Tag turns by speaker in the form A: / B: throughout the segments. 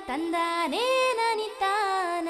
A: ತಂದಾನೇ ನನಿತಾನ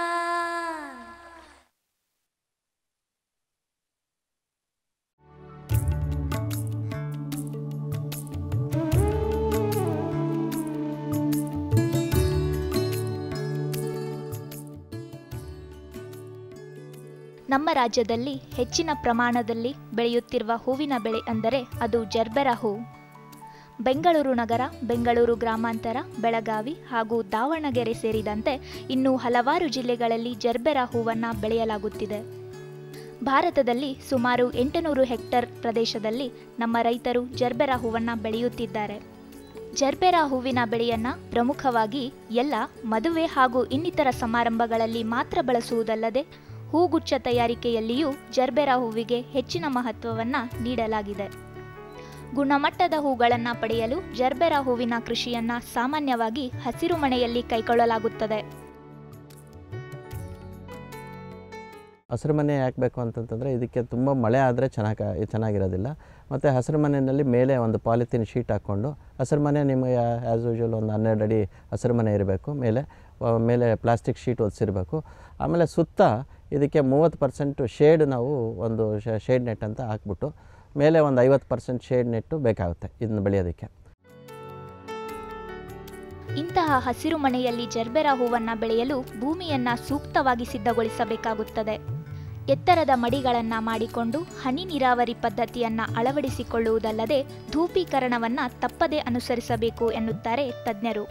B: ನಮ್ಮ ರಾಜ್ಯದಲ್ಲಿ ಹೆಚ್ಚಿನ ಪ್ರಮಾಣದಲ್ಲಿ ಬೆಳೆಯುತ್ತಿರುವ ಹೂವಿನ ಬೆಳೆ ಅಂದರೆ ಅದು ಜರ್ಬೆರ ಹೂ ಬೆಂಗಳೂರು ನಗರ ಬೆಂಗಳೂರು ಗ್ರಾಮಾಂತರ ಬೆಳಗಾವಿ ಹಾಗೂ ದಾವಣಗೆರೆ ಸೇರಿದಂತೆ ಇನ್ನೂ ಹಲವಾರು ಜಿಲ್ಲೆಗಳಲ್ಲಿ ಜರ್ಬೆರ ಹೂವನ್ನು ಬೆಳೆಯಲಾಗುತ್ತಿದೆ ಭಾರತದಲ್ಲಿ ಸುಮಾರು ಎಂಟುನೂರು ಹೆಕ್ಟರ್ ಪ್ರದೇಶದಲ್ಲಿ ನಮ್ಮ ರೈತರು ಜರ್ಬೆರ ಹೂವನ್ನು ಬೆಳೆಯುತ್ತಿದ್ದಾರೆ ಜರ್ಬೆರ ಹೂವಿನ ಬೆಳೆಯನ್ನ ಪ್ರಮುಖವಾಗಿ ಎಲ್ಲ ಮದುವೆ ಹಾಗೂ ಇನ್ನಿತರ ಸಮಾರಂಭಗಳಲ್ಲಿ ಮಾತ್ರ ಬಳಸುವುದಲ್ಲದೆ ಹೂಗುಚ್ಛ ತಯಾರಿಕೆಯಲ್ಲಿಯೂ ಜರ್ಬೆರ ಹೂವಿಗೆ ಹೆಚ್ಚಿನ ಮಹತ್ವವನ್ನು ನೀಡಲಾಗಿದೆ ಗುಣಮಟ್ಟದ ಹೂಗಳನ್ನು ಪಡೆಯಲು ಜರ್ಬೆರ ಹೂವಿನ ಕೃಷಿಯನ್ನ ಸಾಮಾನ್ಯವಾಗಿ ಹಸಿರು ಮನೆಯಲ್ಲಿ ಕೈಗೊಳ್ಳಲಾಗುತ್ತದೆ
C: ಹಸಿರು ಮನೆ ಯಾಕೆ ಬೇಕು ಅಂತಂತಂದರೆ ಇದಕ್ಕೆ ತುಂಬ ಮಳೆ ಆದರೆ ಚೆನ್ನಾಗಿ ಚೆನ್ನಾಗಿರೋದಿಲ್ಲ ಮತ್ತು ಹಸಿರು ಮನೆಯಲ್ಲಿ ಮೇಲೆ ಒಂದು ಪಾಲಿಥಿನ್ ಶೀಟ್ ಹಾಕ್ಕೊಂಡು ಹಸಿರು ಮನೆ ನಿಮಗೆ ಆ್ಯಸ್ ಯೂಶ್ವಲ್ ಒಂದು ಹನ್ನೆರಡು ಅಡಿ ಹಸಿರು ಮನೆ ಇರಬೇಕು ಮೇಲೆ ಆ, ಮೇಲೆ ಪ್ಲಾಸ್ಟಿಕ್ ಶೀಟ್ ಒದಿಸಿರಬೇಕು ಆಮೇಲೆ ಸುತ್ತ ಇದಕ್ಕೆ ಮೂವತ್ತು ಪರ್ಸೆಂಟು ಶೇಡ್ ನಾವು ಒಂದು ಶೇಡ್ ನೆಟ್ ಅಂತ ಹಾಕ್ಬಿಟ್ಟು ಮೇಲೆ ಒಂದು ಐವತ್ತು ಪರ್ಸೆಂಟ್ ಶೇಡ್ ನೆಟ್ಟು ಬೇಕಾಗುತ್ತೆ ಇದನ್ನ ಬೆಳೆಯೋದಕ್ಕೆ
B: ಇಂತಹ ಹಸಿರು ಮನೆಯಲ್ಲಿ ಜರ್ಬೆರ ಹೂವನ್ನ ಬೆಳೆಯಲು ಭೂಮಿಯನ್ನ ಸೂಕ್ತವಾಗಿ ಸಿದ್ಧಗೊಳಿಸಬೇಕಾಗುತ್ತದೆ ಎತ್ತರದ ಮಡಿಗಳನ್ನ ಮಾಡಿಕೊಂಡು ಹನಿ ನೀರಾವರಿ ಪದ್ಧತಿಯನ್ನ ಅಳವಡಿಸಿಕೊಳ್ಳುವುದಲ್ಲದೆ ಧೂಪೀಕರಣವನ್ನ ತಪ್ಪದೇ ಅನುಸರಿಸಬೇಕು ಎನ್ನುತ್ತಾರೆ ತಜ್ಞರು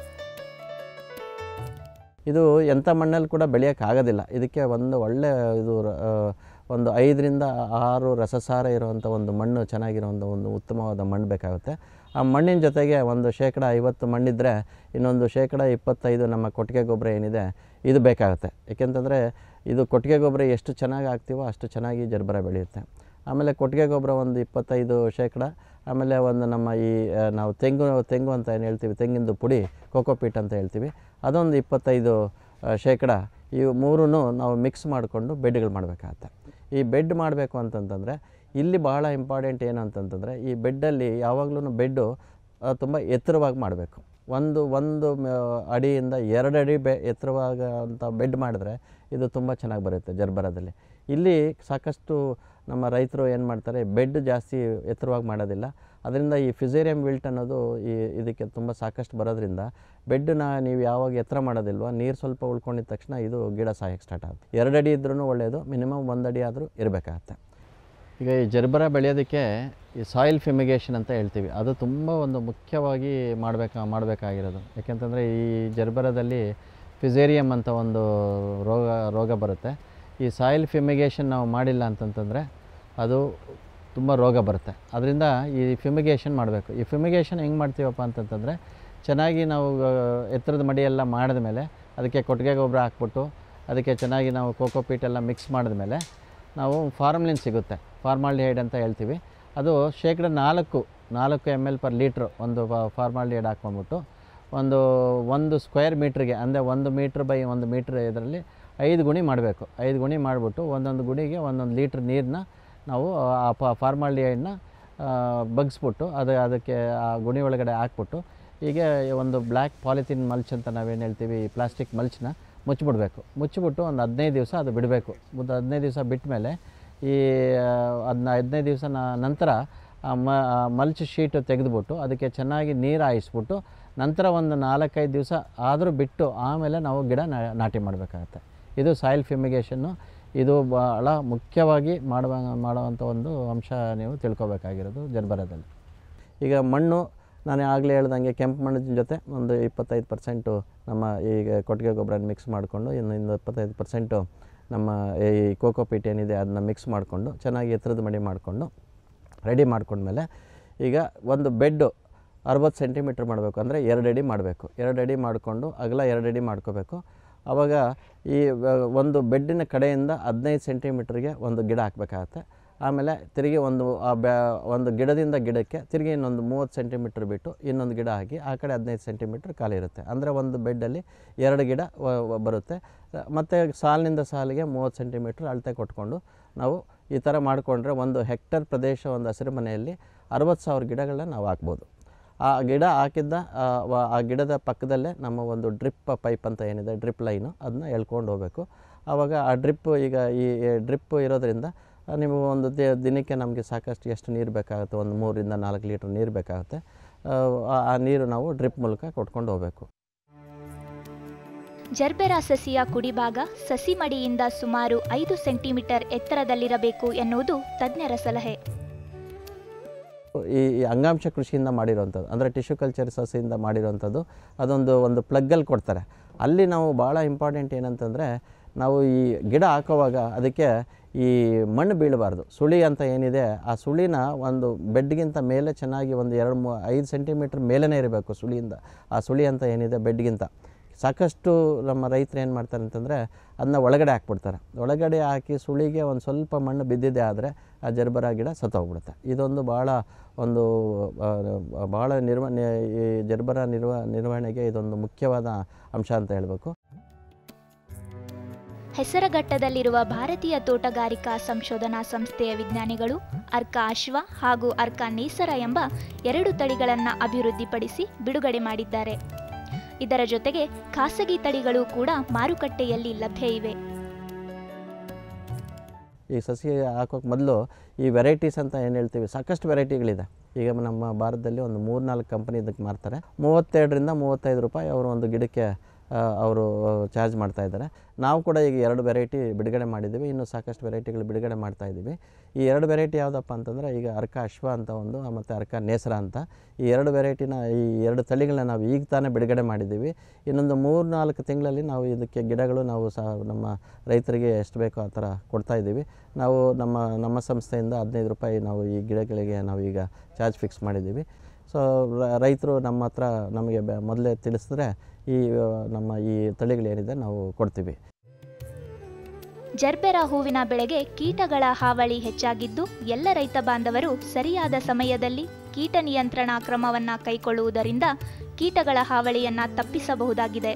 C: ಇದು ಎಂಥ ಮಣ್ಣಲ್ಲಿ ಕೂಡ ಬೆಳೆಯೋಕ್ಕಾಗೋದಿಲ್ಲ ಇದಕ್ಕೆ ಒಂದು ಒಳ್ಳೆ ಇದು ರ- ಆ, ಒಂದು ಐದರಿಂದ ಆರು ರಸಸಾರ ಇರುವಂಥ ಒಂದು ಮಣ್ಣು ಚೆನ್ನಾಗಿರುವಂಥ ಒಂದು ಉತ್ತಮವಾದ ಮಣ್ಣು ಬೇಕಾಗುತ್ತೆ ಆ ಮಣ್ಣಿನ ಜೊತೆಗೆ ಒಂದು ಶೇಕಡ ಐವತ್ತು ಮಣ್ಣಿದ್ದರೆ ಇನ್ನೊಂದು ಶೇಕಡ ಇಪ್ಪತ್ತೈದು ನಮ್ಮ ಕೊಟ್ಟಿಗೆ ಗೊಬ್ಬರ ಏನಿದೆ ಇದು ಬೇಕಾಗುತ್ತೆ ಏಕೆಂತಂದರೆ ಇದು ಕೊಟ್ಟಿಗೆ ಗೊಬ್ಬರ ಎಷ್ಟು ಚೆನ್ನಾಗಿ ಹಾಕ್ತೀವೋ ಅಷ್ಟು ಚೆನ್ನಾಗಿ ಜರ್ಬರ ಬೆಳೆಯುತ್ತೆ ಆಮೇಲೆ ಕೊಟ್ಟಿಗೆ ಗೊಬ್ಬರ ಒಂದು ಇಪ್ಪತ್ತೈದು ಶೇಕಡ ಆಮೇಲೆ ಒಂದು ನಮ್ಮ ಈ ಆ, ನಾವು ತೆಂಗು ತೆಂಗು ಅಂತ ಏನು ಹೇಳ್ತೀವಿ ತೆಂಗಿಂದು ಪುಡಿ ಕೋಕೋಪೀಟ್ ಅಂತ ಹೇಳ್ತೀವಿ ಅದೊಂದು ಇಪ್ಪತ್ತೈದು ಆ, ಶೇಕಡ ಇವು ಮೂರೂ ನಾವು ಮಿಕ್ಸ್ ಮಾಡಿಕೊಂಡು ಬೆಡ್ಗಳು ಮಾಡಬೇಕಾಗತ್ತೆ ಈ ಬೆಡ್ ಮಾಡಬೇಕು ಅಂತಂತಂದರೆ ಇಲ್ಲಿ ಭಾಳ ಇಂಪಾರ್ಟೆಂಟ್ ಏನು ಅಂತಂತಂದರೆ ಈ ಬೆಡ್ಡಲ್ಲಿ ಯಾವಾಗಲೂ ಬೆಡ್ಡು ತುಂಬ ಎತ್ತರವಾಗಿ ಮಾಡಬೇಕು ಒಂದು ಒಂದು ಮ- ಅಡಿಯಿಂದ ಎರಡು ಅಡಿ ಬೆ ಎತ್ತರವಾಗ ಅಂತ ಬೆಡ್ ಮಾಡಿದ್ರೆ ಇದು ತುಂಬ ಚೆನ್ನಾಗಿ ಬರುತ್ತೆ ಜರ್ಬರದಲ್ಲಿ ಇಲ್ಲಿ ಸಾಕಷ್ಟು ನಮ್ಮ ರೈತರು ಏನು ಮಾಡ್ತಾರೆ ಬೆಡ್ ಜಾಸ್ತಿ ಎತ್ತರವಾಗಿ ಮಾಡೋದಿಲ್ಲ ಅದರಿಂದ ಈ ಫಿಸೇರಿಯಂ ವಿಲ್ಟ್ ಅನ್ನೋದು ಈ ಇದಕ್ಕೆ ತುಂಬ ಸಾಕಷ್ಟು ಬರೋದ್ರಿಂದ ಬೆಡ್ನ ನೀವು ಯಾವಾಗ ಎತ್ತರ ಮಾಡೋದಿಲ್ವೋ ನೀರು ಸ್ವಲ್ಪ ಉಳ್ಕೊಂಡಿದ ತಕ್ಷಣ ಇದು ಗಿಡ ಸಾಯಕ್ಕೆ ಸ್ಟಾರ್ಟ್ ಆಗುತ್ತೆ ಎರಡು ಅಡಿ ಇದ್ರೂ ಒಳ್ಳೆಯದು ಮಿನಿಮಮ್ ಒಂದು ಅಡಿ ಆದರೂ ಇರಬೇಕಾಗತ್ತೆ ಈಗ ಈ ಜರ್ಬರ ಬೆಳೆಯೋದಕ್ಕೆ ಈ ಸಾಯಿಲ್ ಫಿಮಿಗೇಷನ್ ಅಂತ ಹೇಳ್ತೀವಿ ಅದು ತುಂಬ ಒಂದು ಮುಖ್ಯವಾಗಿ ಮಾಡಬೇಕಾ ಮಾಡಬೇಕಾಗಿರೋದು ಯಾಕೆಂತಂದರೆ ಈ ಜರ್ಬರದಲ್ಲಿ ಫಿಸೇರಿಯಮ್ ಅಂತ ಒಂದು ರೋಗ ರೋಗ ಬರುತ್ತೆ ಈ ಸಾಯಿಲ್ ಫಿಮಿಗೇಷನ್ ನಾವು ಮಾಡಿಲ್ಲ ಅಂತಂತಂದರೆ ಅದು ತುಂಬ ರೋಗ ಬರುತ್ತೆ ಅದರಿಂದ ಈ ಫಿಮಿಗೇಷನ್ ಮಾಡಬೇಕು ಈ ಫಿಮಿಗೇಷನ್ ಹೆಂಗೆ ಮಾಡ್ತೀವಪ್ಪ ಅಂತಂತಂದರೆ ಚೆನ್ನಾಗಿ ನಾವು ಆ, ಎತ್ತರದ ಮಡಿಯೆಲ್ಲ ಮಾಡಿದ ಮೇಲೆ ಅದಕ್ಕೆ ಕೊಟ್ಟಿಗೆ ಗೊಬ್ಬರ ಹಾಕ್ಬಿಟ್ಟು ಅದಕ್ಕೆ ಚೆನ್ನಾಗಿ ನಾವು ಕೋಕೋಪೀಟ್ ಎಲ್ಲ ಮಿಕ್ಸ್ ಮಾಡಿದ್ಮೇಲೆ ನಾವು ಫಾರ್ಮ್ಲಿನ್ ಸಿಗುತ್ತೆ ಫಾರ್ಮಾಲ್ಡಿಹೈಡ್ ಅಂತ ಹೇಳ್ತೀವಿ ಅದು ಶೇಕಡ ನಾಲ್ಕು ನಾಲ್ಕು ಎಮ್ ಎಲ್ ಪರ್ ಲೀಟ್ರ್ ಒಂದು ಫಾರ್ಮಾಲ್ಡಿಹೈಡ್ ಹಾಕ್ಕೊಂಬಿಟ್ಟು ಒಂದು ಒಂದು ಸ್ಕ್ವೇರ್ ಮೀಟ್ರಿಗೆ ಅಂದರೆ ಒಂದು ಮೀಟ್ರ್ ಬೈ ಒಂದು ಮೀಟ್ರ್ ಇದರಲ್ಲಿ ಐದು ಗುಣಿ ಮಾಡಬೇಕು ಐದು ಗುಣಿ ಮಾಡಿಬಿಟ್ಟು ಒಂದೊಂದು ಗುಣಿಗೆ ಒಂದೊಂದು ಲೀಟ್ರ್ ನೀರನ್ನ ನಾವು ಆ ಪ ಫಾರ್ಮಾಲ್ಡಿಹೈಡ್ನ ಬಗ್ಸ್ಬಿಟ್ಟು ಅದು ಅದಕ್ಕೆ ಆ ಗುಣಿ ಒಳಗಡೆ ಹಾಕ್ಬಿಟ್ಟು ಹೀಗೆ ಒಂದು ಬ್ಲ್ಯಾಕ್ ಪಾಲಿಥಿನ್ ಮಲ್ಚ್ ಅಂತ ನಾವೇನು ಹೇಳ್ತೀವಿ ಪ್ಲಾಸ್ಟಿಕ್ ಮಲ್ಚ್ನ ಮುಚ್ಚಿಬಿಡ್ಬೇಕು ಮುಚ್ಚಿಬಿಟ್ಟು ಒಂದು ಹದಿನೈದು ದಿವಸ ಅದು ಬಿಡಬೇಕು ಒಂದು ಹದಿನೈದು ದಿವಸ ಬಿಟ್ಟ ಮೇಲೆ ಈ ಅದನ್ನ ಹದಿನೈದು ದಿವಸ ನಂತರ ಆ ಮ ಆ ಮಲ್ಚ್ ಶೀಟು ತೆಗೆದುಬಿಟ್ಟು ಅದಕ್ಕೆ ಚೆನ್ನಾಗಿ ನೀರು ಹಾಯಿಸ್ಬಿಟ್ಟು ನಂತರ ಒಂದು ನಾಲ್ಕೈದು ದಿವಸ ಆದರೂ ಬಿಟ್ಟು ಆಮೇಲೆ ನಾವು ಗಿಡ ನಾ- ನಾಟಿ ಮಾಡಬೇಕಾಗತ್ತೆ ಇದು ಸಾಯಿಲ್ ಫಿಮಿಗೇಷನ್ನು ಇದು ಭಾಳ ಮುಖ್ಯವಾಗಿ ಮಾಡುವ ಮಾಡುವಂಥ ಒಂದು ಅಂಶ ನೀವು ತಿಳ್ಕೊಬೇಕಾಗಿರೋದು ಜರ್ಬರದಲ್ಲಿ ಈಗ ಮಣ್ಣು ನಾನು ಆಗಲೇ ಹೇಳ್ದಂಗೆ ಕೆಂಪು ಮಣ್ಣಿನ ಜೊತೆ ಒಂದು ಇಪ್ಪತ್ತೈದು ಪರ್ಸೆಂಟು ನಮ್ಮ ಈಗ ಕೊಟ್ಟಿಗೆ ಗೊಬ್ಬರ ಮಿಕ್ಸ್ ಮಾಡಿಕೊಂಡು ಇನ್ನು ಇನ್ನು ಇಪ್ಪತ್ತೈದು ಪರ್ಸೆಂಟು ನಮ್ಮ ಈ ಕೋಕೋಪೀಟ್ ಏನಿದೆ ಅದನ್ನ ಮಿಕ್ಸ್ ಮಾಡಿಕೊಂಡು ಚೆನ್ನಾಗಿ ಎತ್ತರದ ಮಡಿ ಮಾಡಿಕೊಂಡು ರೆಡಿ ಮಾಡ್ಕೊಂಡ್ಮೇಲೆ ಈಗ ಒಂದು ಬೆಡ್ಡು ಅರವತ್ತು ಸೆಂಟಿಮೀಟ್ರ್ ಮಾಡಬೇಕು ಅಂದರೆ ಎರಡು ಅಡಿ ಮಾಡಬೇಕು ಎರಡು ಅಡಿ ಮಾಡಿಕೊಂಡು ಅಗಲ ಎರಡು ಅಡಿ ಮಾಡ್ಕೋಬೇಕು ಆವಾಗ ಈ ವ- ಒಂದು ಬೆಡ್ಡಿನ ಕಡೆಯಿಂದ ಹದಿನೈದು ಸೆಂಟಿಮೀಟ್ರಿಗೆ ಒಂದು ಗಿಡ ಹಾಕಬೇಕಾಗತ್ತೆ ಆಮೇಲೆ ತಿರುಗಿ ಒಂದು ಆ ಬ್ಯಾ ಒಂದು ಗಿಡದಿಂದ ಗಿಡಕ್ಕೆ ತಿರುಗಿ ಇನ್ನೊಂದು ಮೂವತ್ತು ಸೆಂಟಿಮೀಟ್ರ್ ಬಿಟ್ಟು ಇನ್ನೊಂದು ಗಿಡ ಹಾಕಿ ಆ ಕಡೆ ಹದಿನೈದು ಸೆಂಟಿಮೀಟ್ರ್ ಖಾಲಿ ಇರುತ್ತೆ ಅಂದರೆ ಒಂದು ಬೆಡ್ಡಲ್ಲಿ ಎರಡು ಗಿಡ ವ- ವ- ಬರುತ್ತೆ ಮತ್ತು ಸಾಲಿನಿಂದ ಸಾಲಿಗೆ ಮೂವತ್ತು ಸೆಂಟಿಮೀಟ್ರ್ ಅಳತೆ ಕೊಟ್ಕೊಂಡು ನಾವು ಈ ಥರ ಮಾಡಿಕೊಂಡ್ರೆ ಒಂದು ಹೆಕ್ಟರ್ ಪ್ರದೇಶ ಒಂದು ಹಸಿರು ಮನೆಯಲ್ಲಿ ಅರವತ್ತು ಸಾವಿರ ಗಿಡಗಳನ್ನ ನಾವು ಹಾಕ್ಬೋದು ಆ ಗಿಡ ಹಾಕಿದ್ದ ಆ, ವ- ಆ ಗಿಡದ ಪಕ್ಕದಲ್ಲೇ ನಮ್ಮ ಒಂದು ಡ್ರಿಪ್ ಪೈಪ್ ಅಂತ ಏನಿದೆ ಡ್ರಿಪ್ ಲೈನು ಅದನ್ನ ಎಳ್ಕೊಂಡು ಹೋಗಬೇಕು ಆವಾಗ ಆ ಡ್ರಿಪ್ ಈಗ ಈ ಡ್ರಿಪ್ ಇರೋದ್ರಿಂದ ಆ, ನೀವು ಒಂದು ದಿ- ದಿನಕ್ಕೆ ನಮಗೆ ಸಾಕಷ್ಟು ಎಷ್ಟು ನೀರು ಬೇಕಾಗುತ್ತೆ ಒಂದು ಮೂರಿಂದ ನಾಲ್ಕು ಲೀಟ್ರ್ ನೀರು ಬೇಕಾಗುತ್ತೆ ಆ, ಆ- ಆ ನೀರು ನಾವು ಡ್ರಿಪ್ ಮೂಲಕ ಕೊಟ್ಕೊಂಡು ಹೋಗಬೇಕು
B: ಜರ್ಬೆರಾ ಸಸಿಯ ಕುಡಿಭಾಗ ಸಸಿ ಮಡಿಯಿಂದ ಸುಮಾರು ಐದು ಸೆಂಟಿಮೀಟರ್ ಎತ್ತರದಲ್ಲಿರಬೇಕು ಎನ್ನುವುದು ತಜ್ಞರ ಸಲಹೆ
C: ಈ ಈ ಅಂಗಾಂಶ ಕೃಷಿಯಿಂದ ಮಾಡಿರೋವಂಥದ್ದು ಅಂದರೆ ಟಿಶ್ಯೂ ಕಲ್ಚರ್ ಸಸಿಯಿಂದ ಮಾಡಿರೋವಂಥದ್ದು ಅದೊಂದು ಒಂದು ಪ್ಲಗ್ಗಲ್ಲಿ ಕೊಡ್ತಾರೆ ಅಲ್ಲಿ ನಾವು ಭಾಳ ಇಂಪಾರ್ಟೆಂಟ್ ಏನಂತಂದರೆ ನಾವು ಈ ಗಿಡ ಹಾಕೋವಾಗ ಅದಕ್ಕೆ ಈ ಮಣ್ಣು ಬೀಳಬಾರ್ದು ಸುಳಿ ಅಂತ ಏನಿದೆ ಆ ಸುಳಿನ ಒಂದು ಬೆಡ್ಗಿಂತ ಮೇಲೆ ಚೆನ್ನಾಗಿ ಒಂದು ಎರಡು ಮೂ ಐದು ಸೆಂಟಿಮೀಟ್ರ್ ಮೇಲೇ ಇರಬೇಕು ಸುಳಿಯಿಂದ ಆ ಸುಳಿ ಅಂತ ಏನಿದೆ ಬೆಡ್ಗಿಂತ ಸಾಕಷ್ಟು ನಮ್ಮ ರೈತರು ಏನು ಮಾಡ್ತಾರೆ ಅಂತಂದರೆ ಅದನ್ನ ಒಳಗಡೆ ಹಾಕ್ಬಿಡ್ತಾರೆ ಒಳಗಡೆ ಹಾಕಿ ಸುಳಿಗೆ ಒಂದು ಸ್ವಲ್ಪ ಮಣ್ಣು ಬಿದ್ದಿದೆ ಆದರೆ ಆ ಜರ್ಬರ ಗಿಡ ಸತ್ತೋಗ್ಬಿಡುತ್ತೆ ಇದೊಂದು ಭಾಳ ಒಂದು ಆ, ಭಾಳ ನಿರ್ವ ನಿ- ಈ ಜರ್ಬರ ನಿರ್ವ ನಿರ್ವಹಣೆಗೆ ಇದೊಂದು ಮುಖ್ಯವಾದ ಅಂಶ ಅಂತ ಹೇಳಬೇಕು
B: ಹೆಸರಘಟ್ಟದಲ್ಲಿರುವ ಭಾರತೀಯ ತೋಟಗಾರಿಕಾ ಸಂಶೋಧನಾ ಸಂಸ್ಥೆಯ ವಿಜ್ಞಾನಿಗಳು ಅರ್ಕ ಅಶ್ವ ಹಾಗೂ ಅರ್ಕ ನೇಸರ ಎಂಬ ಎರಡು ತಳಿಗಳನ್ನು ಅಭಿವೃದ್ಧಿಪಡಿಸಿ ಬಿಡುಗಡೆ ಮಾಡಿದ್ದಾರೆ ಇದರ ಜೊತೆಗೆ ಖಾಸಗಿ ತಳಿಗಳು ಕೂಡ ಮಾರುಕಟ್ಟೆಯಲ್ಲಿ ಲಭ್ಯ ಇವೆ
C: ಈ ಸಸಿ ಹಾಕೋಕೆ ಮೊದಲು ಈ ವೆರೈಟೀಸ್ ಅಂತ ಏನು ಹೇಳ್ತೀವಿ ಸಾಕಷ್ಟು ವೆರೈಟಿಗಳಿದೆ ಈಗ ನಮ್ಮ ಭಾರತದಲ್ಲಿ ಒಂದು ಮೂರು ನಾಲ್ಕು ಕಂಪನಿ ಇದಕ್ಕೆ ಮಾರ್ತಾರೆ ಮೂವತ್ತೆರಡರಿಂದ ಮೂವತ್ತೈದು ರೂಪಾಯಿ ಅವರು ಒಂದು ಗಿಡಕ್ಕೆ ಆ, ಅವರು ಚಾರ್ಜ್ ಮಾಡ್ತಾ ಇದ್ದಾರೆ ನಾವು ಕೂಡ ಈಗ ಎರಡು ವೆರೈಟಿ ಬಿಡುಗಡೆ ಮಾಡಿದ್ದೀವಿ ಇನ್ನು ಸಾಕಷ್ಟು ವೆರೈಟಿಗಳು ಬಿಡುಗಡೆ ಮಾಡ್ತಾ ಇದ್ದೀವಿ ಈ ಎರಡು ವೆರೈಟಿ ಯಾವುದಪ್ಪ ಅಂತಂದರೆ ಈಗ ಅರ್ಕ ಅಶ್ವ ಅಂತ ಒಂದು ಮತ್ತು ಅರ್ಕ ನೇಸರ ಅಂತ ಈ ಎರಡು ವೆರೈಟಿನ ಈ ಎರಡು ತಳಿಗಳನ್ನ ನಾವು ಈಗ ತಾನೇ ಬಿಡುಗಡೆ ಮಾಡಿದ್ದೀವಿ ಇನ್ನೊಂದು ಮೂರು ನಾಲ್ಕು ತಿಂಗಳಲ್ಲಿ ನಾವು ಇದಕ್ಕೆ ಗಿಡಗಳು ನಾವು ಸಹ ನಮ್ಮ ರೈತರಿಗೆ ಎಷ್ಟು ಬೇಕೋ ಆ ಥರ ಕೊಡ್ತಾ ಇದ್ದೀವಿ ನಾವು ನಮ್ಮ ನಮ್ಮ ಸಂಸ್ಥೆಯಿಂದ ಹದಿನೈದು ರೂಪಾಯಿ ನಾವು ಈ ಗಿಡಗಳಿಗೆ ನಾವು ಈಗ ಚಾರ್ಜ್ ಫಿಕ್ಸ್ ಮಾಡಿದ್ದೀವಿ ಸೊ ರೈತರು ನಮ್ಮ ಹತ್ರ ನಮಗೆ ಬೆ- ಮೊದಲೇ ತಿಳಿಸಿದ್ರೆ ಈ ಆ, ನಮ್ಮ ಈ ತಳಿಗಳೇನಿದೆ ನಾವು ಕೊಡ್ತೀವಿ
B: ಜರ್ಬೆರಾ ಹೂವಿನ ಬೆಳೆಗೆ ಕೀಟಗಳ ಹಾವಳಿ ಹೆಚ್ಚಾಗಿದ್ದು ಎಲ್ಲ ರೈತ ಬಾಂಧವರು ಸರಿಯಾದ ಸಮಯದಲ್ಲಿ ಕೀಟ ನಿಯಂತ್ರಣ ಕ್ರಮವನ್ನು ಕೈಗೊಳ್ಳುವುದರಿಂದ ಕೀಟಗಳ ಹಾವಳಿಯನ್ನು ತಪ್ಪಿಸಬಹುದಾಗಿದೆ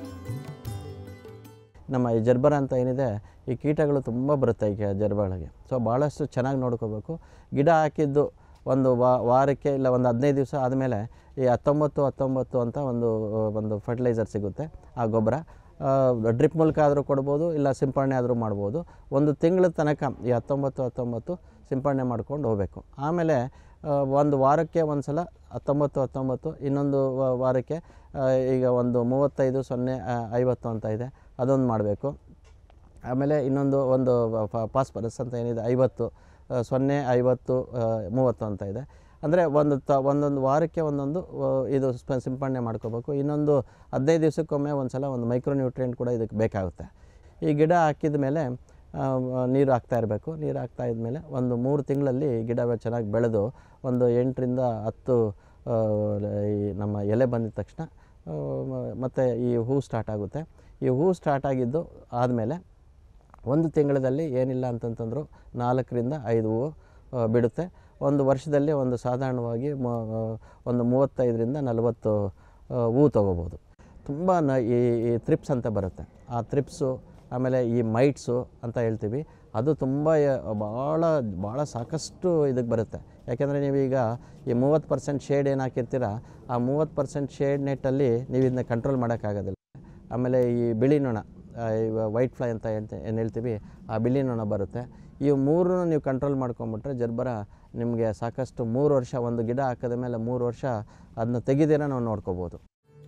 C: ನಮ್ಮ ಈ ಜರ್ಬರ ಅಂತ ಏನಿದೆ ಈ ಕೀಟಗಳು ತುಂಬ ಬರುತ್ತೆ ಈ ಜರ್ಬಗಳಿಗೆ ಸೊ ಭಾಳಷ್ಟು ಚೆನ್ನಾಗಿ ನೋಡ್ಕೋಬೇಕು ಗಿಡ ಹಾಕಿದ್ದು ಒಂದು ವಾ- ವಾರಕ್ಕೆ ಇಲ್ಲ ಒಂದು ಹದಿನೈದು ದಿವಸ ಆದಮೇಲೆ ಈ ಹತ್ತೊಂಬತ್ತು ಹತ್ತೊಂಬತ್ತು ಅಂತ ಒಂದು ಒಂದು ಫರ್ಟಿಲೈಸರ್ ಸಿಗುತ್ತೆ ಆ ಗೊಬ್ಬರ ಡ್ರಿಪ್ ಮೂಲಕ ಆದರೂ ಕೊಡ್ಬೋದು ಇಲ್ಲ ಸಿಂಪಡಣೆ ಆದರೂ ಮಾಡ್ಬೋದು ಒಂದು ತಿಂಗಳ ತನಕ ಈ ಹತ್ತೊಂಬತ್ತು ಹತ್ತೊಂಬತ್ತು ಸಿಂಪಡಣೆ ಮಾಡ್ಕೊಂಡು ಹೋಗಬೇಕು ಆಮೇಲೆ ಆ, ಒಂದು ವಾರಕ್ಕೆ ಒಂದು ಸಲ ಹತ್ತೊಂಬತ್ತು ಹತ್ತೊಂಬತ್ತು ಇನ್ನೊಂದು ವ- ವಾರಕ್ಕೆ ಆ, ಈಗ ಒಂದು ಮೂವತ್ತೈದು ಸೊನ್ನೆ ಆ, ಐವತ್ತು ಅಂತ ಇದೆ ಅದೊಂದು ಮಾಡಬೇಕು ಆಮೇಲೆ ಇನ್ನೊಂದು ಒಂದು ಪಾಸ್ಪರಸ್ ಅಂತ ಏನಿದೆ ಐವತ್ತು ಆ, ಸೊನ್ನೆ ಐವತ್ತು ಆ, ಮೂವತ್ತು ಅಂತ ಇದೆ ಅಂದರೆ ಒಂದು ತ ಒಂದೊಂದು ವಾರಕ್ಕೆ ಒಂದೊಂದು ಆ, ಇದು ಸ್ಪ ಸಿಂಪಡಣೆ ಮಾಡ್ಕೋಬೇಕು ಇನ್ನೊಂದು ಹದಿನೈದು ದಿವಸಕ್ಕೊಮ್ಮೆ ಒಂದು ಸಲ ಒಂದು ಮೈಕ್ರೋ ನ್ಯೂಟ್ರಿಯೆಂಟ್ ಕೂಡ ಇದಕ್ಕೆ ಬೇಕಾಗುತ್ತೆ ಈ ಗಿಡ ಹಾಕಿದ ಮೇಲೆ ಆ, ನೀರು ಹಾಕ್ತಾ ಇರಬೇಕು ನೀರು ಹಾಕ್ತಾ ಇದ್ಮೇಲೆ ಒಂದು ಮೂರು ತಿಂಗಳಲ್ಲಿ ಗಿಡ ಚೆನ್ನಾಗಿ ಬೆಳೆದು ಒಂದು ಎಂಟರಿಂದ ಹತ್ತು ಆ, ಈ ನಮ್ಮ ಎಲೆ ಬಂದಿದ ತಕ್ಷಣ ಮತ್ತು ಈ ಹೂ ಸ್ಟಾರ್ಟ್ ಆಗುತ್ತೆ ಈ ಹೂ ಸ್ಟಾರ್ಟ್ ಆಗಿದ್ದು ಆದಮೇಲೆ ಒಂದು ತಿಂಗಳಲ್ಲಿ ಏನಿಲ್ಲ ಅಂತಂತಂದ್ರು ನಾಲ್ಕರಿಂದ ಐದು ಹೂವು ಆ, ಬಿಡುತ್ತೆ ಒಂದು ವರ್ಷದಲ್ಲಿ ಒಂದು ಸಾಧಾರಣವಾಗಿ ಮ- ಆ, ಒಂದು ಮೂವತ್ತೈದರಿಂದ ನಲವತ್ತು ಆ, ಹೂವು ತೊಗೋಬೋದು ತುಂಬ ನ ಈ ಈ ತ್ರಿಪ್ಸ್ ಅಂತ ಬರುತ್ತೆ ಆ ತ್ರಿಪ್ಸು ಆಮೇಲೆ ಈ ಮೈಟ್ಸು ಅಂತ ಹೇಳ್ತೀವಿ ಅದು ತುಂಬ ಯ- ಭಾಳ ಭಾಳ ಸಾಕಷ್ಟು ಇದಕ್ಕೆ ಬರುತ್ತೆ ಯಾಕೆಂದರೆ ನೀವೀಗ ಈ ಮೂವತ್ತು ಪರ್ಸೆಂಟ್ ಶೇಡ್ ಏನು ಹಾಕಿರ್ತೀರ ಆ ಮೂವತ್ತು ಪರ್ಸೆಂಟ್ ಶೇಡ್ ನೆಟ್ಟಲ್ಲಿ ನೀವು ಇದನ್ನ ಕಂಟ್ರೋಲ್ ಮಾಡೋಕ್ಕಾಗೋದಿಲ್ಲ ಆಮೇಲೆ ಈ ಬಿಳಿ ನೊಣ ವೈಟ್ ಫ್ಲೈ ಅಂತ ಹೇಳ್ತೆ ಏನು ಹೇಳ್ತೀವಿ ಆ ಬಿಳಿ ನೊಣ ಬರುತ್ತೆ ಈ ಮೂರನ್ನು ನೀವು ಕಂಟ್ರೋಲ್ ಮಾಡ್ಕೊಂಬಿಟ್ರೆ ಜರ್ಬರ ನಿಮಗೆ ಸಾಕಷ್ಟು ಮೂರು ವರ್ಷ ಒಂದು ಗಿಡ ಹಾಕಿದ ಮೇಲೆ ಮೂರು ವರ್ಷ ಅದನ್ನ ತೆಗೆದಿರ ನಾವು ನೋಡ್ಕೋಬೋದು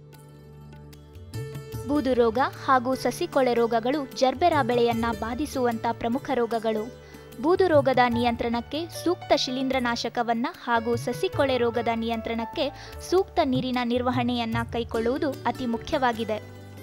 B: ಬೂದು ರೋಗ ಹಾಗೂ ಸಸಿಕೊಳೆ ರೋಗಗಳು ಜರ್ಬೆರಾ ಬೆಳೆಯನ್ನ ಬಾಧಿಸುವಂತ ಪ್ರಮುಖ ರೋಗಗಳು ಬೂದು ರೋಗದ ನಿಯಂತ್ರಣಕ್ಕೆ ಸೂಕ್ತ ಶಿಲೀಂಧ್ರನಾಶಕವನ್ನ ಹಾಗೂ ಸಸಿಕೊಳೆ ರೋಗದ ನಿಯಂತ್ರಣಕ್ಕೆ ಸೂಕ್ತ ನೀರಿನ ನಿರ್ವಹಣೆಯನ್ನ ಕೈಗೊಳ್ಳುವುದು ಅತಿ ಮುಖ್ಯವಾಗಿದೆ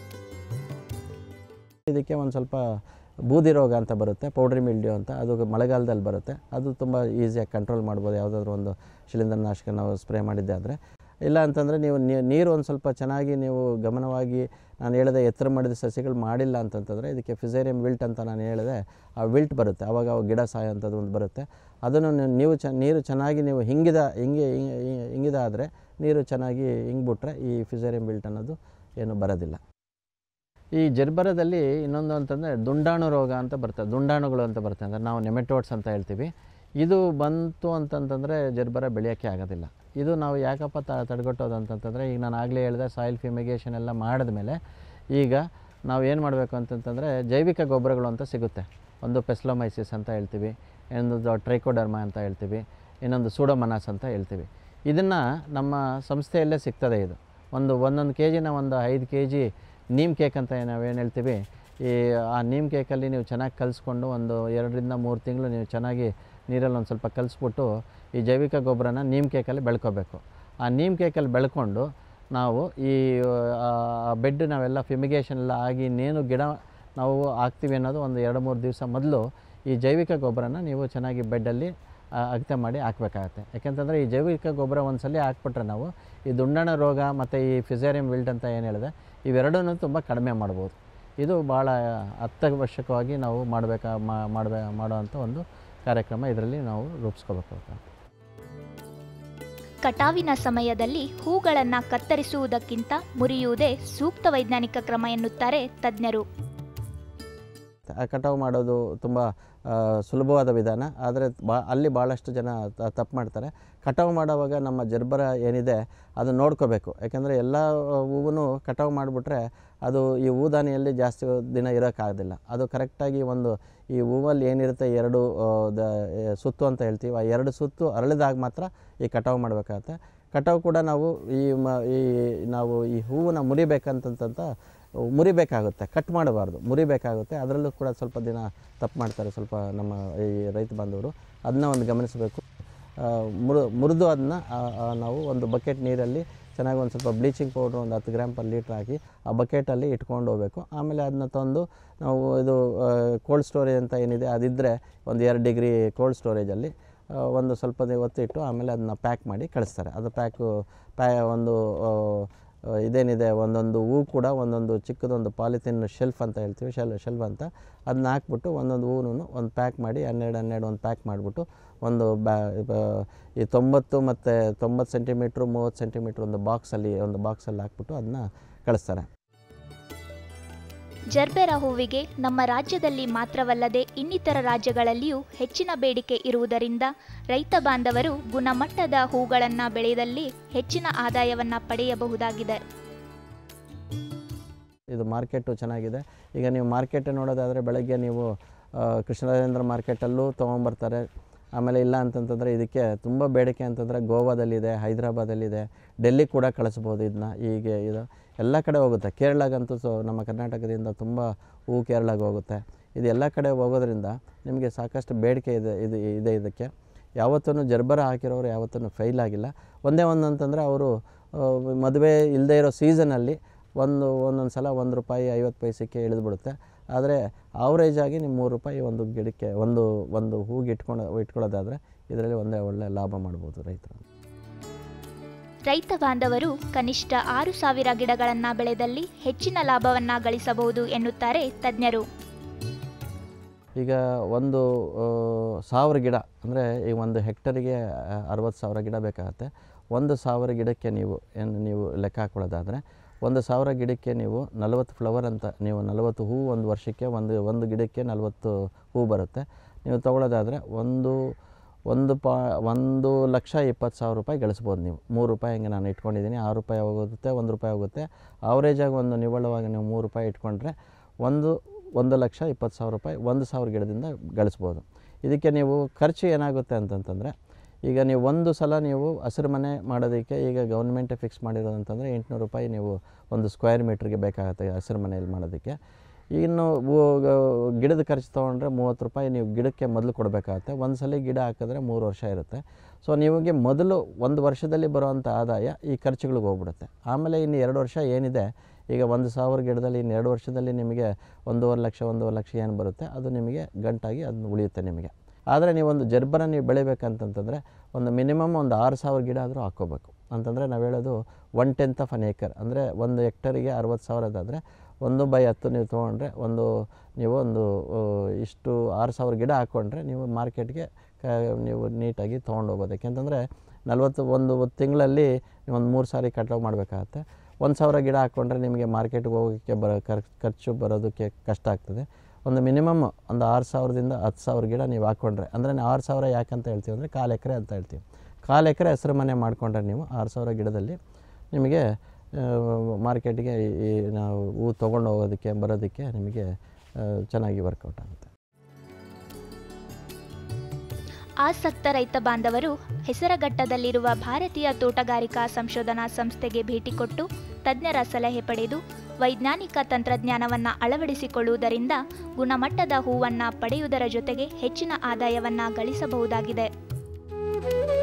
C: ಇದಕ್ಕೆ ಒಂದು ಸ್ವಲ್ಪ ಬೂದಿ ರೋಗ ಅಂತ ಬರುತ್ತೆ ಪೌಡ್ರಿ ಮಿಲ್ಡ್ಯೂ ಅಂತ ಅದು ಮಳೆಗಾಲದಲ್ಲಿ ಬರುತ್ತೆ ಅದು ತುಂಬ ಈಸಿಯಾಗಿ ಕಂಟ್ರೋಲ್ ಮಾಡ್ಬೋದು ಯಾವುದಾದ್ರೂ ಒಂದು ಶಿಲೀಂಧ್ರನಾಶಕ ನಾವು ಸ್ಪ್ರೇ ಮಾಡಿದ್ದೆ ಆದರೆ ಇಲ್ಲ ಅಂತಂದರೆ ನೀವು ನೀ- ನೀರು ಒಂದು ಸ್ವಲ್ಪ ಚೆನ್ನಾಗಿ ನೀವು ಗಮನವಾಗಿ ನಾನು ಹೇಳಿದೆ ಎತ್ತರ ಮಾಡಿದ ಸಸ್ಯಗಳು ಮಾಡಿಲ್ಲ ಅಂತಂತಂದರೆ ಇದಕ್ಕೆ ಫಿಸೇರಿಯಂ ವಿಲ್ಟ್ ಅಂತ ನಾನು ಹೇಳಿದೆ ಆ ವಿಲ್ಟ್ ಬರುತ್ತೆ ಆವಾಗ ಅವು ಗಿಡ ಸಾಯೋಂಥದ್ದು ಒಂದು ಬರುತ್ತೆ ಅದನ್ನು ನೀವು- ನೀವು ಚ ನೀರು ಚೆನ್ನಾಗಿ ನೀವು ಹಿಂಗಿದ ಹಿಂಗೆ ಹಿಂಗೆ ಹಿಂಗಿದ ಆದರೆ ನೀರು ಚೆನ್ನಾಗಿ ಹಿಂಗ್ಬಿಟ್ರೆ ಈ ಫಿಸೇರಿಯಂ ವಿಲ್ಟ್ ಅನ್ನೋದು ಏನು ಬರೋದಿಲ್ಲ ಈ ಜರ್ಬರದಲ್ಲಿ ಇನ್ನೊಂದು ಅಂತಂದರೆ ದುಂಡಾಣು ರೋಗ ಅಂತ ಬರ್ತದೆ ದುಂಡಾಣುಗಳು ಅಂತ ಬರ್ತದೆ ಅಂದರೆ ನಾವು ನೆಮೆಟೋಡ್ಸ್ ಅಂತ ಹೇಳ್ತೀವಿ ಇದು ಬಂತು ಅಂತಂತಂದರೆ ಜರ್ಬರ ಬೆಳೆಯೋಕ್ಕೆ ಆಗೋದಿಲ್ಲ ಇದು ನಾವು ಯಾಕಪ್ಪ ತ ತಡೆಗಟ್ಟೋದು ಅಂತಂತಂದರೆ ಈಗ ನಾನು ಆಗಲೇ ಹೇಳಿದೆ ಸಾಯಿಲ್ ಫಿಮಿಗೇಷನ್ ಎಲ್ಲ ಮಾಡಿದ್ಮೇಲೆ ಈಗ ನಾವು ಏನು ಮಾಡಬೇಕು ಅಂತಂತಂದರೆ ಜೈವಿಕ ಗೊಬ್ಬರಗಳು ಅಂತ ಸಿಗುತ್ತೆ ಒಂದು ಪೆಸ್ಲೋಮೈಸಿಸ್ ಅಂತ ಹೇಳ್ತೀವಿ ಇನ್ನೊಂದು ಟ್ರೈಕೋಡರ್ಮಾ ಅಂತ ಹೇಳ್ತೀವಿ ಇನ್ನೊಂದು ಸೂಡೋಮನಾಸ್ ಅಂತ ಹೇಳ್ತೀವಿ ಇದನ್ನು ನಮ್ಮ ಸಂಸ್ಥೆಯಲ್ಲೇ ಸಿಗ್ತದೆ ಇದು ಒಂದು ಒಂದೊಂದು ಕೆ ಜಿನ ಒಂದು ಐದು ಕೆ ಜಿ ನೀಮ್ ಕೇಕ್ ಅಂತ ನಾವೇನು ಹೇಳ್ತೀವಿ ಈ ಆ ನೀಮ್ ಕೇಕಲ್ಲಿ ನೀವು ಚೆನ್ನಾಗಿ ಕಲಿಸ್ಕೊಂಡು ಒಂದು ಎರಡರಿಂದ ಮೂರು ತಿಂಗಳು ನೀವು ಚೆನ್ನಾಗಿ ನೀರಲ್ಲಿ ಒಂದು ಸ್ವಲ್ಪ ಕಲಿಸ್ಬಿಟ್ಟು ಈ ಜೈವಿಕ ಗೊಬ್ಬರನ ನೀಮ್ ಕೇಕಲ್ಲಿ ಬೆಳ್ಕೋಬೇಕು ಆ ನೀಮ್ ಕೇಕಲ್ಲಿ ಬೆಳ್ಕೊಂಡು ನಾವು ಈ ಆ ಬೆಡ್ ನಾವೆಲ್ಲ ಫಿಮಿಗೇಷನ್ ಎಲ್ಲ ಆಗಿ ಇನ್ನೇನು ಗಿಡ ನಾವು ಹಾಕ್ತೀವಿ ಅನ್ನೋದು ಒಂದು ಎರಡು ಮೂರು ದಿವಸ ಮೊದಲು ಈ ಜೈವಿಕ ಗೊಬ್ಬರನ ನೀವು ಚೆನ್ನಾಗಿ ಬೆಡ್ಡಲ್ಲಿ ಆ, ಅಗತ್ಯ ಮಾಡಿ ಹಾಕಬೇಕಾಗತ್ತೆ ಯಾಕೆಂತಂದರೆ ಈ ಜೈವಿಕ ಗೊಬ್ಬರ ಒಂದು ಸಲ ಹಾಕ್ಬಿಟ್ರೆ ನಾವು ಈ ದುಂಡಣ ರೋಗ ಮತ್ತು ಈ ಫಿಸೇರಿಯಂ ವಿಲ್ಟ್ ಅಂತ ಏನು ಹೇಳಿದೆ ಇವೆರಡನ್ನೂ ತುಂಬ ಕಡಿಮೆ ಮಾಡ್ಬೋದು ಇದು ಭಾಳ ಅತ್ಯವಶ್ಯಕವಾಗಿ ನಾವು ಮಾಡಬೇಕಾ ಮಾಡಬೇ ಮಾಡೋವಂಥ ಒಂದು ಕಾರ್ಯಕ್ರಮ ಇದರಲ್ಲಿ ನಾವು ರೂಪಿಸ್ಕೋಬೇಕಾಗುತ್ತೆ
B: ಕಟಾವಿನ ಸಮಯದಲ್ಲಿ ಹೂಗಳನ್ನು ಕತ್ತರಿಸುವುದಕ್ಕಿಂತ ಮುರಿಯುವುದೇ ಸೂಕ್ತ ವೈಜ್ಞಾನಿಕ ಕ್ರಮ ಎನ್ನುತ್ತಾರೆ ತಜ್ಞರು
C: ಆ ಕಟಾವು ಮಾಡೋದು ತುಂಬ ಆ, ಸುಲಭವಾದ ವಿಧಾನ ಆದರೆ ಬಾ ಅಲ್ಲಿ ಭಾಳಷ್ಟು ಜನ ತಪ್ಪು ಮಾಡ್ತಾರೆ ಕಟಾವು ಮಾಡೋವಾಗ ನಮ್ಮ ಜರ್ಬರ ಏನಿದೆ ಅದು ನೋಡ್ಕೋಬೇಕು ಯಾಕೆಂದರೆ ಎಲ್ಲ ಹೂವು ಕಟಾವು ಮಾಡಿಬಿಟ್ರೆ ಅದು ಈ ಹೂದಾನಿಯಲ್ಲಿ ಜಾಸ್ತಿ ದಿನ ಇರೋಕ್ಕಾಗೋದಿಲ್ಲ ಅದು ಕರೆಕ್ಟಾಗಿ ಒಂದು ಈ ಹೂವಲ್ಲಿ ಏನಿರುತ್ತೆ ಎರಡು ಆ, ದ ಎ, ಸುತ್ತು ಅಂತ ಹೇಳ್ತೀವಿ ಆ ಎರಡು ಸುತ್ತು ಅರಳಿದಾಗ ಮಾತ್ರ ಈ ಕಟಾವು ಮಾಡಬೇಕಾಗತ್ತೆ ಕಟಾವು ಕೂಡ ನಾವು ಈ ಮ ಈ ನಾವು ಈ ಹೂವನ್ನ ಮುರಿಬೇಕಂತಂತ ಮುರಿಬೇಕಾಗುತ್ತೆ ಕಟ್ ಮಾಡಬಾರ್ದು ಮುರಿಬೇಕಾಗುತ್ತೆ ಅದರಲ್ಲೂ ಕೂಡ ಸ್ವಲ್ಪ ದಿನ ತಪ್ಪು ಮಾಡ್ತಾರೆ ಸ್ವಲ್ಪ ನಮ್ಮ ಈ ರೈತ ಬಾಂಧವರು ಅದನ್ನ ಒಂದು ಗಮನಿಸಬೇಕು ಆ, ಮುರು ಮುರಿದು ಅದನ್ನ ನಾವು ಒಂದು ಬಕೆಟ್ ನೀರಲ್ಲಿ ಚೆನ್ನಾಗಿ ಒಂದು ಸ್ವಲ್ಪ ಬ್ಲೀಚಿಂಗ್ ಪೌಡ್ರ್ ಒಂದು ಹತ್ತು ಗ್ರಾಮ್ ಪರ್ ಲೀಟ್ರ್ ಹಾಕಿ ಆ ಬಕೆಟಲ್ಲಿ ಇಟ್ಕೊಂಡು ಹೋಗ್ಬೇಕು ಆಮೇಲೆ ಅದನ್ನ ತಂದು ನಾವು ಇದು ಕೋಲ್ಡ್ ಸ್ಟೋರೇಜ್ ಅಂತ ಏನಿದೆ ಅದಿದ್ದರೆ ಒಂದು ಎರಡು ಡಿಗ್ರಿ ಕೋಲ್ಡ್ ಸ್ಟೋರೇಜಲ್ಲಿ ಆ, ಒಂದು ಸ್ವಲ್ಪ ಹೊತ್ತು ಇಟ್ಟು ಆಮೇಲೆ ಅದನ್ನ ಪ್ಯಾಕ್ ಮಾಡಿ ಕಳಿಸ್ತಾರೆ ಅದು ಪ್ಯಾಕು ಪ್ಯಾ ಒಂದು ಆ, ಆ, ಇದೇನಿದೆ ಒಂದೊಂದು ಹೂ ಕೂಡ ಒಂದೊಂದು ಚಿಕ್ಕದೊಂದು ಪಾಲಿಥಿನ್ ಶೆಲ್ಫ್ ಅಂತ ಹೇಳ್ತೀವಿ ಶೆಲ್ ಶೆಲ್ಫ್ ಅಂತ ಅದನ್ನ ಹಾಕ್ಬಿಟ್ಟು ಒಂದೊಂದು ಹೂವನ್ನು ಒಂದು ಪ್ಯಾಕ್ ಮಾಡಿ ಹನ್ನೆರಡು ಹನ್ನೆರಡು ಒಂದು ಪ್ಯಾಕ್ ಮಾಡಿಬಿಟ್ಟು ಒಂದು ಬ್ಯಾ ಬ- ಈ ತೊಂಬತ್ತು ಮತ್ತು ತೊಂಬತ್ತು ಸೆಂಟಿಮೀಟ್ರು ಮೂವತ್ತು ಸೆಂಟಿಮೀಟ್ರ್ ಒಂದು ಬಾಕ್ಸಲ್ಲಿ ಒಂದು ಬಾಕ್ಸಲ್ಲಿ ಹಾಕ್ಬಿಟ್ಟು ಅದನ್ನ ಕಳಿಸ್ತಾರೆ
B: ಜರ್ಬೆರ ಹೂವಿಗೆ ನಮ್ಮ ರಾಜ್ಯದಲ್ಲಿ ಮಾತ್ರವಲ್ಲದೆ ಇನ್ನಿತರ ರಾಜ್ಯಗಳಲ್ಲಿಯೂ ಹೆಚ್ಚಿನ ಬೇಡಿಕೆ ಇರುವುದರಿಂದ ರೈತ ಬಾಂಧವರು ಗುಣಮಟ್ಟದ ಹೂಗಳನ್ನು ಬೆಳೆದಲ್ಲಿ ಹೆಚ್ಚಿನ ಆದಾಯವನ್ನು ಪಡೆಯಬಹುದಾಗಿದೆ
C: ಇದು ಮಾರ್ಕೆಟು ಚೆನ್ನಾಗಿದೆ ಈಗ ನೀವು ಮಾರ್ಕೆಟ್ ನೋಡೋದಾದರೆ ಬೆಳಗ್ಗೆ ನೀವು ಆ, ಕೃಷ್ಣರಾಜೇಂದ್ರ ಮಾರ್ಕೆಟಲ್ಲೂ ತೊಗೊಂಬರ್ತಾರೆ ಆಮೇಲೆ ಇಲ್ಲ ಅಂತಂತಂದರೆ ಇದಕ್ಕೆ ತುಂಬ ಬೇಡಿಕೆ ಅಂತಂದರೆ ಗೋವಾದಲ್ಲಿದೆ ಹೈದರಾಬಾದಲ್ಲಿದೆ ಡೆಲ್ಲಿ ಕೂಡ ಕಳಿಸ್ಬೋದು ಇದನ್ನ ಹೀಗೆ ಇದು ಎಲ್ಲ ಕಡೆ ಹೋಗುತ್ತೆ ಕೇರಳಗಂತೂ ಸೊ ನಮ್ಮ ಕರ್ನಾಟಕದಿಂದ ತುಂಬ ಹೂ ಕೇರಳಗೆ ಹೋಗುತ್ತೆ ಇದು ಎಲ್ಲ ಕಡೆ ಹೋಗೋದ್ರಿಂದ ನಿಮಗೆ ಸಾಕಷ್ಟು ಬೇಡಿಕೆ ಇದೆ ಇದು ಇದೆ ಇದಕ್ಕೆ ಯಾವತ್ತೂ ಜರ್ಬರ ಹಾಕಿರೋರು ಯಾವತ್ತೂ ಫೈಲ್ ಆಗಿಲ್ಲ ಒಂದೇ ಒಂದು ಅಂತಂದರೆ ಅವರು ಮದುವೆ ಇಲ್ಲದೇ ಇರೋ ಸೀಸನಲ್ಲಿ ಒಂದು ಒಂದೊಂದು ಸಲ ಒಂದು ರೂಪಾಯಿ ಐವತ್ತು ಪೈಸೆಗೆ ಇಳಿದ್ಬಿಡುತ್ತೆ ಆದರೆ ಆವ್ರೇಜ್ ಆಗಿ ನೀವು ಮೂರು ರೂಪಾಯಿ ಒಂದು ಗಿಡಕ್ಕೆ ಒಂದು ಒಂದು ಹೂಗೆ ಇಟ್ಕೊಂಡು ಇಟ್ಕೊಳ್ಳೋದಾದರೆ ಇದರಲ್ಲಿ ಒಂದೇ ಒಳ್ಳೆ ಲಾಭ ಮಾಡ್ಬೋದು ರೈತರು
B: ರೈತ ಬಾಂಧವರು ಕನಿಷ್ಠ ಆರು ಸಾವಿರ ಗಿಡಗಳನ್ನು ಬೆಳೆದಲ್ಲಿ ಹೆಚ್ಚಿನ ಲಾಭವನ್ನು ಗಳಿಸಬಹುದು ಎನ್ನುತ್ತಾರೆ ತಜ್ಞರು
C: ಈಗ ಒಂದು ಆ, ಸಾವಿರ ಗಿಡ ಅಂದರೆ ಈ ಒಂದು ಹೆಕ್ಟರಿಗೆ ಅರವತ್ತು ಸಾವಿರ ಗಿಡ ಬೇಕಾಗತ್ತೆ ಒಂದು ಸಾವಿರ ಗಿಡಕ್ಕೆ ನೀವು ಏನು ನೀವು ಲೆಕ್ಕ ಹಾಕೊಳ್ಳೋದಾದರೆ ಒಂದು ಸಾವಿರ ಗಿಡಕ್ಕೆ ನೀವು ನಲವತ್ತು ಫ್ಲವರ್ ಅಂತ ನೀವು ನಲವತ್ತು ಹೂ ಒಂದು ವರ್ಷಕ್ಕೆ ಒಂದು ಒಂದು ಗಿಡಕ್ಕೆ ನಲವತ್ತು ಹೂ ಬರುತ್ತೆ ನೀವು ತೊಗೊಳ್ಳೋದಾದರೆ ಒಂದು ಒಂದು ಪಾ ಒಂದು ಲಕ್ಷ ಇಪ್ಪತ್ತು ಸಾವಿರ ರೂಪಾಯಿ ಗಳಿಸ್ಬೋದು ನೀವು ಮೂರು ರೂಪಾಯಿ ಹಂಗೆ ನಾನು ಇಟ್ಕೊಂಡಿದ್ದೀನಿ ಆರು ರೂಪಾಯಿ ಹೋಗುತ್ತೆ ಒಂದು ರೂಪಾಯಿ ಹೋಗುತ್ತೆ ಆವ್ರೇಜಾಗಿ ಒಂದು ನಿವ್ವಳವಾಗಿ ನೀವು ಮೂರು ರೂಪಾಯಿ ಇಟ್ಕೊಂಡ್ರೆ ಒಂದು ಒಂದು ಲಕ್ಷ ಇಪ್ಪತ್ತು ಸಾವಿರ ರೂಪಾಯಿ ಒಂದು ಸಾವಿರ ಗಿಡದಿಂದ ಗಳಿಸ್ಬೋದು ಇದಕ್ಕೆ ನೀವು ಖರ್ಚು ಏನಾಗುತ್ತೆ ಅಂತಂತಂದರೆ ಈಗ ನೀವು ಒಂದು ಸಲ ನೀವು ಹಸಿರು ಮನೆ ಮಾಡೋದಕ್ಕೆ ಈಗ ಗೌರ್ಮೆಂಟೇ ಫಿಕ್ಸ್ ಮಾಡಿರೋದು ಅಂತಂದರೆ ಎಂಟುನೂರು ರೂಪಾಯಿ ನೀವು ಒಂದು ಸ್ಕ್ವೇರ್ ಮೀಟ್ರಿಗೆ ಬೇಕಾಗುತ್ತೆ ಹಸಿರು ಮನೆಯಲ್ಲಿ ಮಾಡೋದಕ್ಕೆ ಇನ್ನು ಹೂ- ಗ- ಗಿಡದ ಖರ್ಚು ತೊಗೊಂಡ್ರೆ ಮೂವತ್ತು ರೂಪಾಯಿ ನೀವು ಗಿಡಕ್ಕೆ ಮೊದಲು ಕೊಡಬೇಕಾಗತ್ತೆ ಒಂದು ಸಲ ಗಿಡ ಹಾಕಿದ್ರೆ ಮೂರು ವರ್ಷ ಇರುತ್ತೆ ಸೊ ನಿಮಗೆ ಮೊದಲು ಒಂದು ವರ್ಷದಲ್ಲಿ ಬರುವಂಥ ಆದಾಯ ಈ ಖರ್ಚುಗಳಿಗೆ ಹೋಗ್ಬಿಡುತ್ತೆ ಆಮೇಲೆ ಇನ್ನು ಎರಡು ವರ್ಷ ಏನಿದೆ ಈಗ ಒಂದು ಸಾವಿರ ಗಿಡದಲ್ಲಿ ಇನ್ನು ಎರಡು ವರ್ಷದಲ್ಲಿ ನಿಮಗೆ ಒಂದೂವರೆ ಲಕ್ಷ ಒಂದೂವರೆ ಲಕ್ಷ ಏನು ಬರುತ್ತೆ ಅದು ನಿಮಗೆ ಗಂಟಾಗಿ ಅದನ್ನ ಉಳಿಯುತ್ತೆ ನಿಮಗೆ ಆದರೆ ನೀವೊಂದು ಜರ್ಬರ ನೀವು ಬೆಳಿಬೇಕಂತಂತಂದರೆ ಒಂದು ಮಿನಿಮಮ್ ಒಂದು ಆರು ಸಾವಿರ ಗಿಡ ಆದರೂ ಹಾಕ್ಕೋಬೇಕು ಅಂತಂದರೆ ನಾವು ಹೇಳೋದು one tenth of an acre ಅಂದರೆ ಒಂದು ಹೆಕ್ಟರಿಗೆ ಅರವತ್ತು ಸಾವಿರದಾದರೆ ಒಂದು ಬೈ ಹತ್ತು ನೀವು ತೊಗೊಂಡ್ರೆ ಒಂದು ನೀವು ಒಂದು ಆ, ಇಷ್ಟು ಆರು ಸಾವಿರ ಗಿಡ ಹಾಕ್ಕೊಂಡ್ರೆ ನೀವು ಮಾರ್ಕೆಟ್ಗೆ ಕ ನೀವು ನೀಟಾಗಿ ತೊಗೊಂಡೋಗ್ಬೋದು ಯಾಕೆಂತಂದರೆ ನಲ್ವತ್ತು ಒಂದು ತಿಂಗಳಲ್ಲಿ ನೀವು ಒಂದು ಮೂರು ಸಾರಿ ಕಟಾವು ಮಾಡಬೇಕಾಗತ್ತೆ ಒಂದು ಸಾವಿರ ಗಿಡ ಹಾಕ್ಕೊಂಡ್ರೆ ನಿಮಗೆ ಮಾರ್ಕೆಟ್ಗೆ ಹೋಗೋಕ್ಕೆ ಬರೋ ಖರ್ ಖರ್ಚು ಬರೋದಕ್ಕೆ ಕಷ್ಟ ಆಗ್ತದೆ ಒಂದು ಮಿನಿಮಮ್ ಒಂದು ಆರು ಸಾವಿರದಿಂದ ಹತ್ತು ಸಾವಿರ ಗಿಡ ನೀವು ಹಾಕ್ಕೊಂಡ್ರೆ ಅಂದರೆ ಆರು ಸಾವಿರ ಯಾಕಂತ ಹೇಳ್ತೀವಿ ಅಂದರೆ ಕಾಲು ಎಕರೆ ಅಂತ ಹೇಳ್ತೀವಿ ಕಾಲು ಎಕರೆ ಹೆಸರು ಮನೆ ಮಾಡಿಕೊಂಡ್ರೆ ನೀವು ಆರು ಸಾವಿರ ಗಿಡದಲ್ಲಿ ನಿಮಗೆ ಮಾರ್ಕೆಟಿಗೆ ಈ ನಾವು ಹೂ ತೊಗೊಂಡು ಹೋಗೋದಕ್ಕೆ ಬರೋದಕ್ಕೆ ನಿಮಗೆ ಆ, ಚೆನ್ನಾಗಿ ವರ್ಕೌಟ್ ಆಗುತ್ತೆ
B: ಆಸಕ್ತ ರೈತ ಬಾಂಧವರು ಹೆಸರಘಟ್ಟದಲ್ಲಿರುವ ಭಾರತೀಯ ತೋಟಗಾರಿಕಾ ಸಂಶೋಧನಾ ಸಂಸ್ಥೆಗೆ ಭೇಟಿ ಕೊಟ್ಟು ತಜ್ಞರ ಸಲಹೆ ಪಡೆದು ವೈಜ್ಞಾನಿಕ ತಂತ್ರಜ್ಞಾನವನ್ನು ಅಳವಡಿಸಿಕೊಳ್ಳುವುದರಿಂದ ಗುಣಮಟ್ಟದ ಹೂವನ್ನು ಪಡೆಯುವುದರ ಜೊತೆಗೆ ಹೆಚ್ಚಿನ ಆದಾಯವನ್ನು ಗಳಿಸಬಹುದಾಗಿದೆ